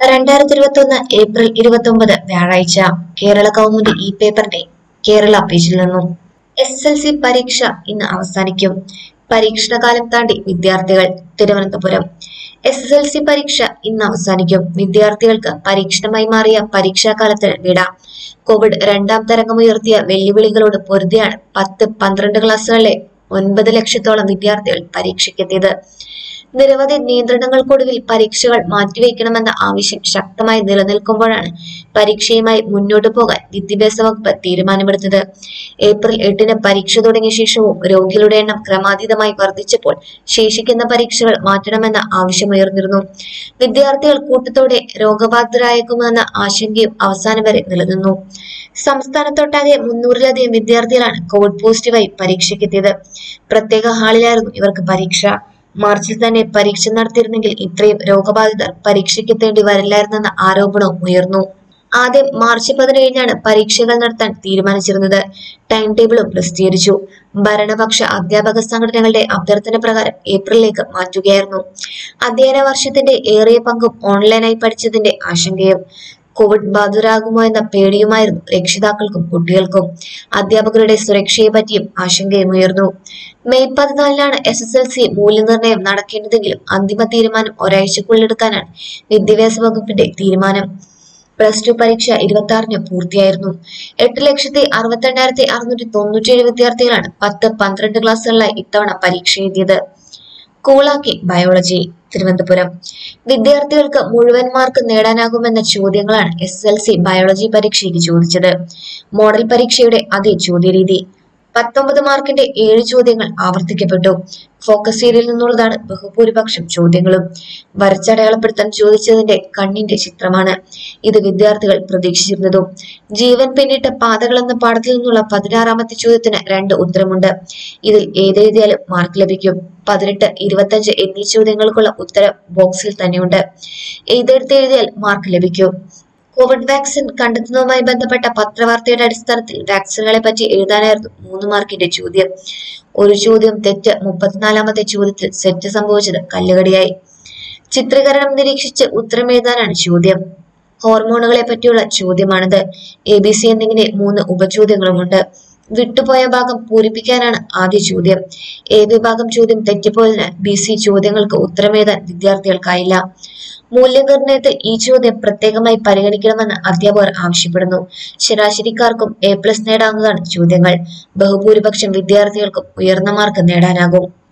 രണ്ടായിരത്തി ഇരുപത്തി ഒന്ന് ഏപ്രിൽ ഇരുപത്തി ഒമ്പത് വ്യാഴാഴ്ച കേരള കൗമുദി ഇ പേപ്പറിന്റെ കേരള പേജിൽ നിന്നും എസ് എൽ സി പരീക്ഷ ഇന്ന് അവസാനിക്കും പരീക്ഷണകാലം താണ്ടി വിദ്യാർത്ഥികൾ Thiruvananthapuram S S L C പരീക്ഷ ഇന്ന് അവസാനിക്കും വിദ്യാർത്ഥികൾക്ക് പരീക്ഷണമായി മാറിയ പരീക്ഷാകാലത്തിന് വിട കോവിഡ് രണ്ടാം തരംഗമുയർത്തിയ വെല്ലുവിളികളോട് പൊരുതിയാണ് പത്ത് പന്ത്രണ്ട് ക്ലാസ്സുകളിലെ ഒൻപത് ലക്ഷത്തോളം വിദ്യാർത്ഥികൾ പരീക്ഷയ്ക്കെത്തിയത് നിരവധി നിയന്ത്രണങ്ങൾക്കൊടുവിൽ പരീക്ഷകൾ മാറ്റിവെക്കണമെന്ന ആവശ്യം ശക്തമായി നിലനിൽക്കുമ്പോഴാണ് പരീക്ഷയുമായി മുന്നോട്ടു പോകാൻ വിദ്യാഭ്യാസ വകുപ്പ് തീരുമാനമെടുത്തത് ഏപ്രിൽ എട്ടിന് പരീക്ഷ തുടങ്ങിയ ശേഷവും രോഗികളുടെ എണ്ണം ക്രമാതീതമായി വർദ്ധിച്ചപ്പോൾ ശേഷിക്കുന്ന പരീക്ഷകൾ മാറ്റണമെന്ന ആവശ്യമുയർന്നിരുന്നു വിദ്യാർത്ഥികൾ കൂട്ടത്തോടെ രോഗബാധിതരായേക്കുമെന്ന ആശങ്കയും അവസാനം വരെ നിലനിന്നു സംസ്ഥാനത്തൊട്ടാകെ മുന്നൂറിലധികം വിദ്യാർത്ഥികളാണ് കോവിഡ് പോസിറ്റീവായി പരീക്ഷയ്ക്കെത്തിയത് പ്രത്യേക ഹാളിലായിരുന്നു ഇവർക്ക് പരീക്ഷ മാർച്ചിൽ തന്നെ പരീക്ഷ നടത്തിയിരുന്നെങ്കിൽ ഇത്രയും രോഗബാധിതർ പരീക്ഷയ്ക്കെത്തേണ്ടി വരില്ലായിരുന്നെന്ന ആരോപണവും ഉയർന്നു ആദ്യം മാർച്ച് പതിനേഴിനാണ് പരീക്ഷകൾ നടത്താൻ തീരുമാനിച്ചിരുന്നത് ടൈം ടേബിളും പ്രസിദ്ധീകരിച്ചു ഭരണപക്ഷ അധ്യാപക സംഘടനകളുടെ അഭ്യർത്ഥന പ്രകാരം ഏപ്രിലിലേക്ക് മാറ്റുകയായിരുന്നു അധ്യയന വർഷത്തിന്റെ ഏറിയ പങ്കും ഓൺലൈനായി പഠിച്ചതിന്റെ ആശങ്കയും കോവിഡ് ബാധിതരാകുമോ എന്ന പേടിയുമായിരുന്നു രക്ഷിതാക്കൾക്കും കുട്ടികൾക്കും അധ്യാപകരുടെ സുരക്ഷയെ പറ്റിയും ആശങ്കയും ഉയർന്നു മെയ് പതിനാലിനാണ് എസ് എസ് എൽ സി മൂല്യനിർണ്ണയം നടക്കേണ്ടതെങ്കിലും അന്തിമ തീരുമാനം ഒരാഴ്ചക്കുള്ളിലെടുക്കാനാണ് വിദ്യാഭ്യാസ വകുപ്പിന്റെ തീരുമാനം പ്ലസ് ടു പരീക്ഷ ഇരുപത്തി ആറിന് പൂർത്തിയായിരുന്നു എട്ട് ലക്ഷത്തി അറുപത്തിരണ്ടായിരത്തി അറുന്നൂറ്റി തൊണ്ണൂറ്റിയേഴ് വിദ്യാർത്ഥികളാണ് പത്ത് പന്ത്രണ്ട് ക്ലാസ്സുകളിലായി ഇത്തവണ പരീക്ഷ എഴുതിയത് കൂളാക്കി ബയോളജി തിരുവനന്തപുരം വിദ്യാർത്ഥികൾക്ക് മുഴുവൻ മാർക്ക് നേടാനാകുമെന്ന ചോദ്യങ്ങളാണ് എസ് എൽ സി ബയോളജി പരീക്ഷയ്ക്ക് ചോദിച്ചത് മോഡൽ പരീക്ഷയുടെ അതേ ചോദ്യരീതി പത്തൊമ്പത് മാർക്കിന്റെ ഏഴ് ചോദ്യങ്ങൾ ആവർത്തിക്കപ്പെട്ടു ഫോക്കസ് ഏരിയയിൽ നിന്നുള്ളതാണ് ബഹുഭൂരിപക്ഷം ചോദ്യങ്ങളും വരച്ചടയാളപ്പെടുത്താൻ ചോദിച്ചതിന്റെ കണ്ണിന്റെ ചിത്രമാണ് ഇത് വിദ്യാർത്ഥികൾ പ്രതീക്ഷിച്ചിരുന്നതും ജീവൻ പിന്നിട്ട പാതകൾ എന്ന പാഠത്തിൽ നിന്നുള്ള പതിനാറാമത്തെ ചോദ്യത്തിന് രണ്ട് ഉത്തരമുണ്ട് ഇതിൽ ഏതെഴുതിയാലും മാർക്ക് ലഭിക്കും പതിനെട്ട് ഇരുപത്തഞ്ച് എന്നീ ചോദ്യങ്ങൾക്കുള്ള ഉത്തരം ബോക്സിൽ തന്നെയുണ്ട് ഏതെടുത്ത് എഴുതിയാൽ മാർക്ക് ലഭിക്കും കോവിഡ് വാക്സിൻ കണ്ടെത്തുന്നതുമായി ബന്ധപ്പെട്ട പത്രവാർത്തയുടെ അടിസ്ഥാനത്തിൽ വാക്സിനുകളെ പറ്റി എഴുതാനായിരുന്നു മൂന്ന് മാർക്കിന്റെ ചോദ്യം ഒരു ചോദ്യം തെറ്റ് മുപ്പത്തിനാലാമത്തെ ചോദ്യത്തിൽ സെറ്റ് സംഭവിച്ചത് കല്ലുകടിയായി ചിത്രീകരണം നിരീക്ഷിച്ച് ഉത്തരം എഴുതാനാണ് ചോദ്യം ഹോർമോണുകളെ പറ്റിയുള്ള ചോദ്യമാണിത് എ ബി സി എന്നിങ്ങനെ മൂന്ന് ഉപചോദ്യങ്ങളുമുണ്ട് വിട്ടുപോയ ഭാഗം പൂരിപ്പിക്കാനാണ് ആദ്യ ചോദ്യം എ വിഭാഗം ചോദ്യം തെറ്റിപ്പോയതിന് ബി സി ചോദ്യങ്ങൾക്ക് ഉത്തരമെഴുതാൻ വിദ്യാർത്ഥികൾക്കായില്ല മൂല്യനിർണ്ണയത്തിൽ ഈ ചോദ്യം പ്രത്യേകമായി പരിഗണിക്കണമെന്ന് അധ്യാപകർ ആവശ്യപ്പെടുന്നു ശരാശരിക്കാർക്കും എ പ്ലസ് നേടാവുന്നതാണ് ചോദ്യങ്ങൾ ബഹുഭൂരിപക്ഷം വിദ്യാർത്ഥികൾക്കും ഉയർന്ന മാർക്ക് നേടാനാകും